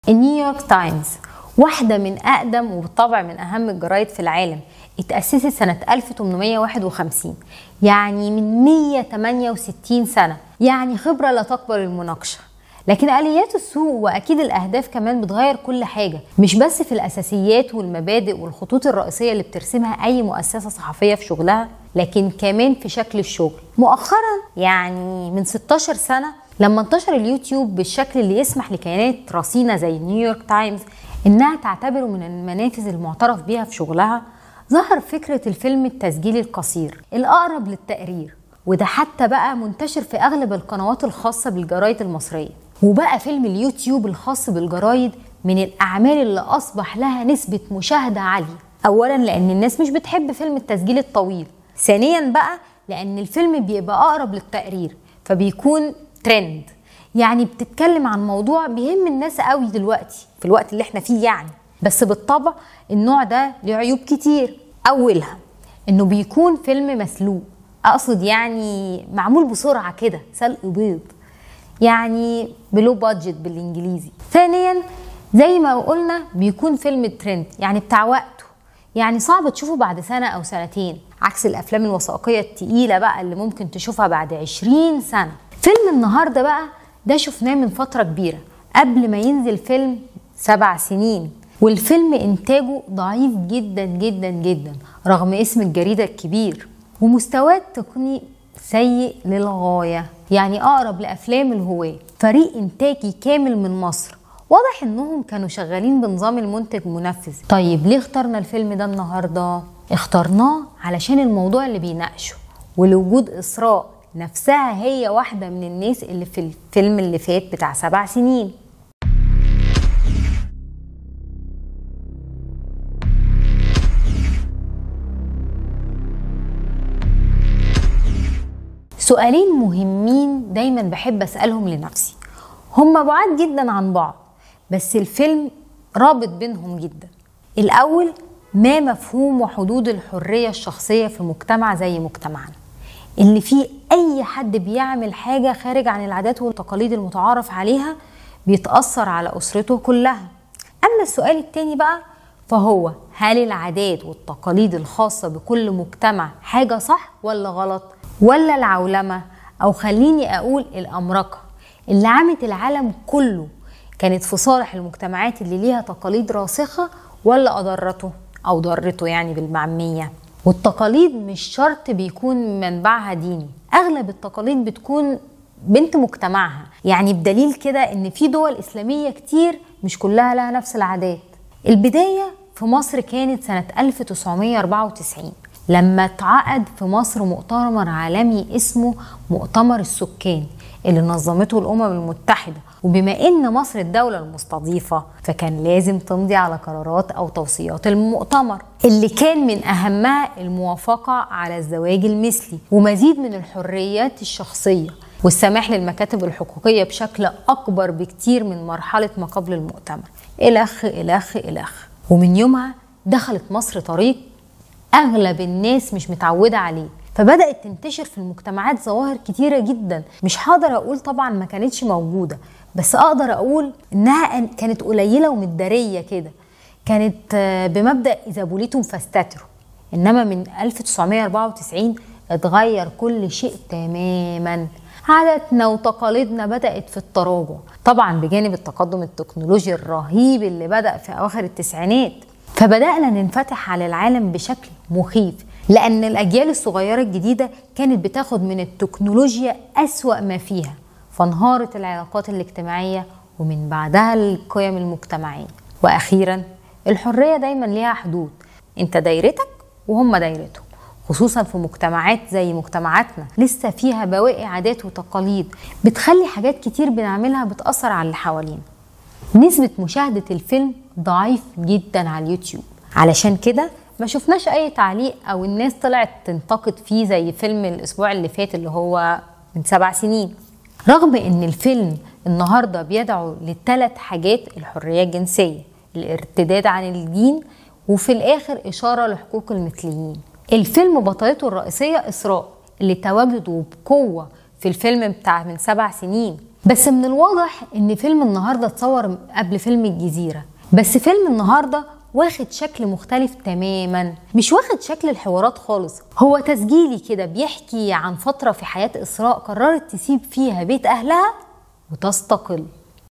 النيويورك تايمز واحدة من أقدم وبالطبع من أهم الجرايد في العالم اتأسست سنة 1851 يعني من 168 سنة يعني خبرة لا تقبل المناقشة لكن آليات السوق وأكيد الأهداف كمان بتغير كل حاجة مش بس في الأساسيات والمبادئ والخطوط الرئيسية اللي بترسمها أي مؤسسة صحفية في شغلها لكن كمان في شكل الشغل مؤخرا يعني من 16 سنة لما انتشر اليوتيوب بالشكل اللي يسمح لكيانات رصينة زي نيويورك تايمز إنها تعتبره من المنافذ المعترف بيها في شغلها ظهر فكرة الفيلم التسجيلي القصير الأقرب للتقرير وده حتى بقى منتشر في أغلب القنوات الخاصة بالجرايد المصرية وبقى فيلم اليوتيوب الخاص بالجرايد من الأعمال اللي أصبح لها نسبة مشاهدة عالية أولا لأن الناس مش بتحب فيلم التسجيل الطويل ثانيا بقى لأن الفيلم بيبقى أقرب للتقرير فبيكون ترند يعني بتتكلم عن موضوع بيهم الناس قوي دلوقتي في الوقت اللي احنا فيه يعني بس بالطبع النوع ده له عيوب كتير اولها انه بيكون فيلم مسلوق اقصد يعني معمول بسرعه كده سلق بيض يعني بلو بادجت بالانجليزي ثانيا زي ما قلنا بيكون فيلم ترند يعني بتاع وقته يعني صعب تشوفه بعد سنة أو سنتين عكس الأفلام الوثائقية التقيلة بقى اللي ممكن تشوفها بعد عشرين سنة فيلم النهاردة بقى ده شفناه من فترة كبيرة قبل ما ينزل فيلم سبع سنين والفيلم إنتاجه ضعيف جدا جدا جدا رغم اسم الجريدة الكبير ومستواه التقني سيء للغاية يعني أقرب لأفلام الهواة فريق إنتاجي كامل من مصر واضح انهم كانوا شغالين بنظام المنتج منفذ طيب ليه اخترنا الفيلم ده النهارده اخترناه علشان الموضوع اللي بيناقشه ولوجود اسراء نفسها هي واحده من الناس اللي في الفيلم اللي فات بتاع سبع سنين سؤالين مهمين دايما بحب اسالهم لنفسي هما بعاد جدا عن بعض بس الفيلم رابط بينهم جدا الأول ما مفهوم وحدود الحرية الشخصية في مجتمع زي مجتمعنا اللي فيه أي حد بيعمل حاجة خارج عن العادات والتقاليد المتعارف عليها بيتأثر على أسرته كلها أما السؤال التاني بقى فهو هل العادات والتقاليد الخاصة بكل مجتمع حاجة صح ولا غلط ولا العولمة أو خليني أقول الأمركة اللي عامت العالم كله كانت في صالح المجتمعات اللي ليها تقاليد راسخة ولا أضرته أو ضرته يعني بالمعمية والتقاليد مش شرط بيكون منبعها ديني أغلب التقاليد بتكون بنت مجتمعها يعني بدليل كده ان في دول اسلامية كتير مش كلها لها نفس العادات البداية في مصر كانت سنة 1994 لما اتعقد في مصر مؤتمر عالمي اسمه مؤتمر السكان اللي نظمته الأمم المتحدة وبما إن مصر الدولة المستضيفة فكان لازم تمضي على قرارات أو توصيات المؤتمر اللي كان من أهمها الموافقة على الزواج المثلي ومزيد من الحريات الشخصية والسماح للمكاتب الحقوقية بشكل أكبر بكتير من مرحلة ما قبل المؤتمر إلخ إلخ إلخ ومن يومها دخلت مصر طريق أغلب الناس مش متعودة عليه فبدأت تنتشر في المجتمعات ظواهر كتيرة جدا مش هقدر أقول طبعا ما كانتش موجودة بس أقدر أقول إنها كانت قليلة ومتدارية كده كانت بمبدأ إذا بوليتم فاستتروا إنما من 1994 اتغير كل شيء تماما عاداتنا وتقاليدنا بدأت في التراجع طبعا بجانب التقدم التكنولوجي الرهيب اللي بدأ في أواخر التسعينات فبدأنا ننفتح على العالم بشكل مخيف لأن الأجيال الصغيرة الجديدة كانت بتاخد من التكنولوجيا أسوأ ما فيها فانهارت العلاقات الاجتماعية ومن بعدها القيم المجتمعية وأخيرا الحرية دايما ليها حدود انت دايرتك وهم دايرتهم خصوصا في مجتمعات زي مجتمعاتنا لسه فيها بواقي عادات وتقاليد بتخلي حاجات كتير بنعملها بتأثر على اللي حوالينا نسبة مشاهدة الفيلم ضعيف جدا على اليوتيوب علشان كده ما شفناش اي تعليق او الناس طلعت تنتقد فيه زي فيلم الاسبوع اللي فات اللي هو من سبع سنين رغم ان الفيلم النهارده بيدعو لثلاث حاجات الحريه الجنسيه الارتداد عن الدين وفي الاخر اشاره لحقوق المثليين الفيلم بطلته الرئيسيه اسراء اللي تواجدوا بقوه في الفيلم بتاع من سبع سنين بس من الواضح ان فيلم النهارده اتصور قبل فيلم الجزيره بس فيلم النهارده واخد شكل مختلف تماما مش واخد شكل الحوارات خالص هو تسجيلي كده بيحكي عن فترة في حياة إسراء قررت تسيب فيها بيت أهلها وتستقل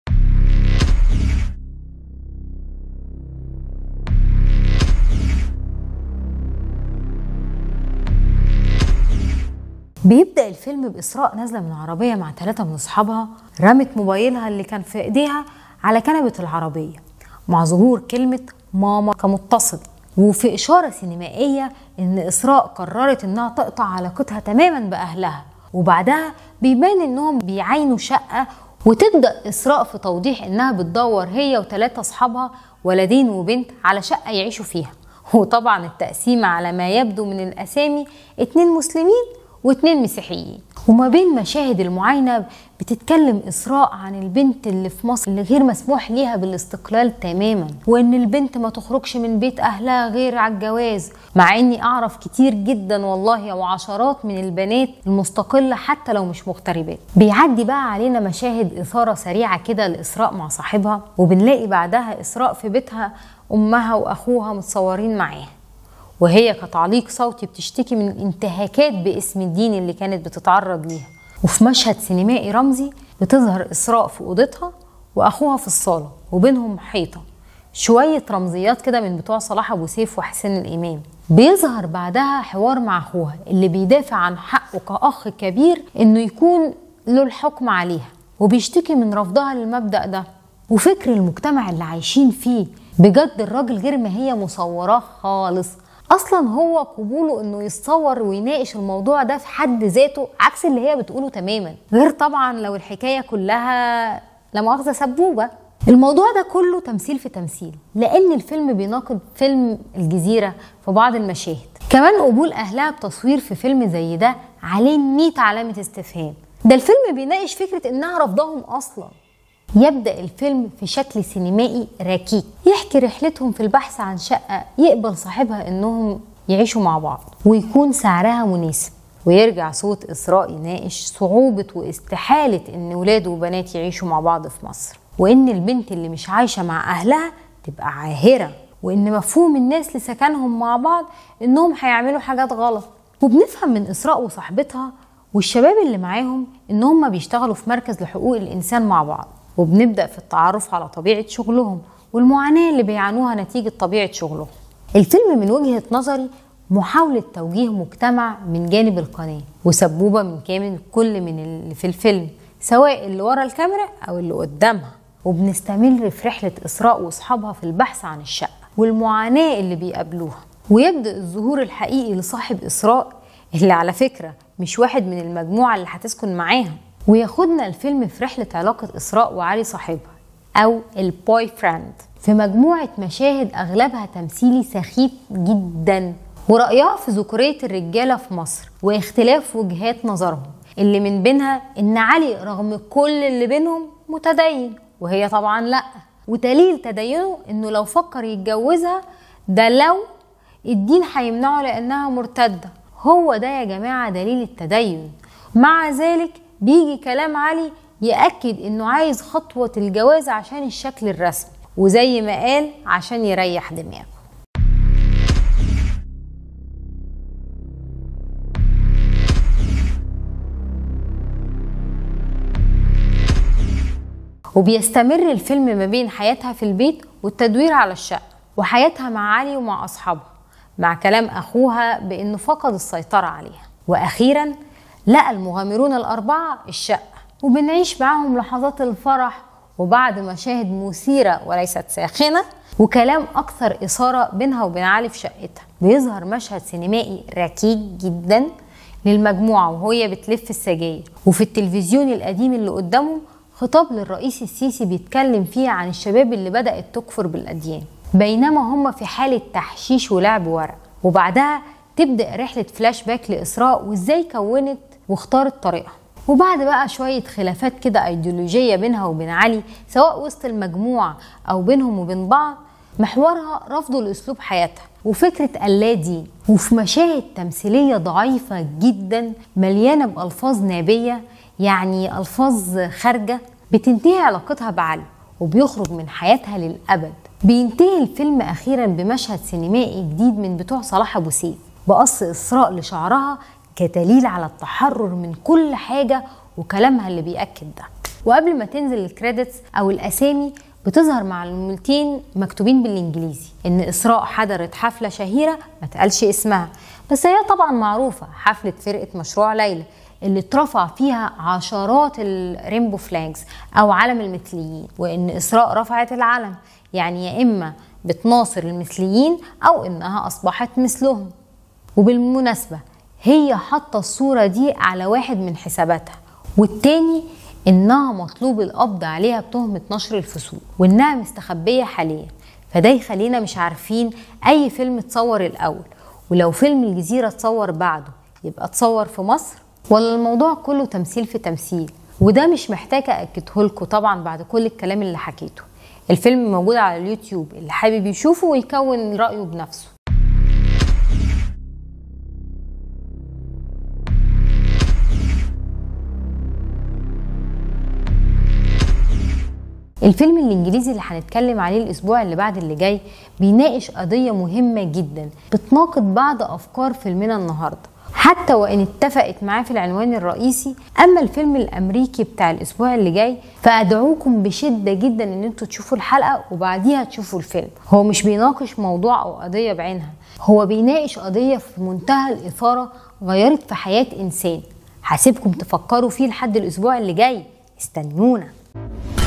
بيبدأ الفيلم بإسراء نازلة من عربية مع ثلاثة من أصحابها رمت موبايلها اللي كان في إيديها على كنبة العربية مع ظهور كلمة ماما كمتصل وفي إشارة سينمائية إن إسراء قررت إنها تقطع علاقتها تماما بأهلها وبعدها بيبان إنهم بيعينوا شقة وتبدأ إسراء في توضيح إنها بتدور هي وثلاثة أصحابها ولدين وبنت على شقة يعيشوا فيها وطبعا التقسيم على ما يبدو من الأسامي اتنين مسلمين واتنين مسيحيين وما بين مشاهد المعاينة بتتكلم إسراء عن البنت اللي في مصر اللي غير مسموح ليها بالاستقلال تماما وإن البنت ما تخرجش من بيت أهلها غير على الجواز مع إني أعرف كتير جدا والله وعشرات من البنات المستقلة حتى لو مش مغتربات بيعدي بقى علينا مشاهد إثارة سريعة كده لإسراء مع صاحبها وبنلاقي بعدها إسراء في بيتها أمها وأخوها متصورين معاها وهي كتعليق صوتي بتشتكي من الانتهاكات باسم الدين اللي كانت بتتعرض ليها وفي مشهد سينمائي رمزي بتظهر إسراء في أوضتها وأخوها في الصالة وبينهم حيطة شوية رمزيات كده من بتوع صلاح أبو سيف وحسين الإمام بيظهر بعدها حوار مع أخوها اللي بيدافع عن حقه كأخ كبير إنه يكون له الحكم عليها وبيشتكي من رفضها للمبدأ ده وفكر المجتمع اللي عايشين فيه بجد الراجل غير ما هي مصوراه خالص اصلا هو قبوله انه يتصور ويناقش الموضوع ده في حد ذاته عكس اللي هي بتقوله تماما غير طبعا لو الحكايه كلها لا مؤاخذه سبوبه الموضوع ده كله تمثيل في تمثيل لان الفيلم بيناقض فيلم الجزيره في بعض المشاهد كمان قبول اهلها بتصوير في فيلم زي ده عليه 100 علامه استفهام ده الفيلم بيناقش فكره انها رفضهم اصلا يبدأ الفيلم في شكل سينمائي ركيك يحكي رحلتهم في البحث عن شقة يقبل صاحبها انهم يعيشوا مع بعض ويكون سعرها مناسب ويرجع صوت إسراء يناقش صعوبة واستحالة إن ولاد وبنات يعيشوا مع بعض في مصر وإن البنت اللي مش عايشة مع أهلها تبقى عاهرة وإن مفهوم الناس لسكنهم مع بعض إنهم هيعملوا حاجات غلط وبنفهم من إسراء وصاحبتها والشباب اللي معاهم إن هم بيشتغلوا في مركز لحقوق الإنسان مع بعض وبنبدأ في التعرف على طبيعة شغلهم والمعاناة اللي بيعانوها نتيجة طبيعة شغلهم الفيلم من وجهة نظري محاولة توجيه مجتمع من جانب القناة وسبوبة من كامل كل من اللي في الفيلم سواء اللي ورا الكاميرا أو اللي قدامها وبنستمر في رحلة إسراء وأصحابها في البحث عن الشقة والمعاناة اللي بيقابلوها ويبدأ الظهور الحقيقي لصاحب إسراء اللي على فكرة مش واحد من المجموعة اللي هتسكن معاها وياخدنا الفيلم في رحلة علاقة إسراء وعلي صاحبها أو البوي فريند في مجموعة مشاهد أغلبها تمثيلي سخيف جدا ورأيها في ذكورية الرجالة في مصر واختلاف وجهات نظرهم اللي من بينها إن علي رغم كل اللي بينهم متدين وهي طبعا لأ ودليل تدينه إنه لو فكر يتجوزها ده لو الدين هيمنعه لأنها مرتدة هو ده يا جماعة دليل التدين مع ذلك بيجي كلام علي يأكد إنه عايز خطوة الجواز عشان الشكل الرسمي وزي ما قال عشان يريح دماغه وبيستمر الفيلم ما بين حياتها في البيت والتدوير على الشقة وحياتها مع علي ومع أصحابها مع كلام أخوها بأنه فقد السيطرة عليها وأخيرا لقى المغامرون الأربعة الشقة وبنعيش معاهم لحظات الفرح وبعد مشاهد مثيرة وليست ساخنة وكلام أكثر إثارة بينها وبين علي في شقتها بيظهر مشهد سينمائي ركيك جدا للمجموعة وهي بتلف السجاير وفي التلفزيون القديم اللي قدامهم خطاب للرئيس السيسي بيتكلم فيه عن الشباب اللي بدأت تكفر بالأديان بينما هم في حالة تحشيش ولعب ورق وبعدها تبدأ رحلة فلاش باك لإسراء وإزاي كونت واختارت طريقها وبعد بقى شوية خلافات كده أيديولوجية بينها وبين علي سواء وسط المجموعة أو بينهم وبين بعض محورها رفضه لأسلوب حياتها وفكرة اللا دين وفي مشاهد تمثيلية ضعيفة جدا مليانة بألفاظ نابية يعني ألفاظ خارجة بتنتهي علاقتها بعلي وبيخرج من حياتها للأبد بينتهي الفيلم أخيرا بمشهد سينمائي جديد من بتوع صلاح أبو سيف بقص إسراء لشعرها كدليل على التحرر من كل حاجة وكلامها اللي بيأكد ده وقبل ما تنزل الكريدتس أو الأسامي بتظهر معلومتين مكتوبين بالانجليزي ان اسراء حضرت حفله شهيره ما تقالش اسمها بس هي طبعا معروفه حفله فرقه مشروع ليلى اللي اترفع فيها عشرات الريمبو فلاجز او علم المثليين وان اسراء رفعت العلم يعني يا اما بتناصر المثليين او انها اصبحت مثلهم وبالمناسبه هي حاطه الصوره دي على واحد من حساباتها والتاني انها مطلوب القبض عليها بتهمه نشر الفسوق وانها مستخبيه حاليا فده يخلينا مش عارفين اي فيلم اتصور الاول ولو فيلم الجزيره اتصور بعده يبقى اتصور في مصر ولا الموضوع كله تمثيل في تمثيل وده مش محتاجه اكده لكم طبعا بعد كل الكلام اللي حكيته الفيلم موجود على اليوتيوب اللي حابب يشوفه ويكون رايه بنفسه الفيلم الانجليزي اللي هنتكلم عليه الاسبوع اللي بعد اللي جاي بيناقش قضيه مهمه جدا بتناقض بعض افكار فيلمنا النهارده حتى وان اتفقت معاه في العنوان الرئيسي اما الفيلم الامريكي بتاع الاسبوع اللي جاي فادعوكم بشده جدا ان انتوا تشوفوا الحلقه وبعديها تشوفوا الفيلم هو مش بيناقش موضوع او قضيه بعينها هو بيناقش قضيه في منتهى الاثاره غيرت في حياه انسان هسيبكم تفكروا فيه لحد الاسبوع اللي جاي استنونا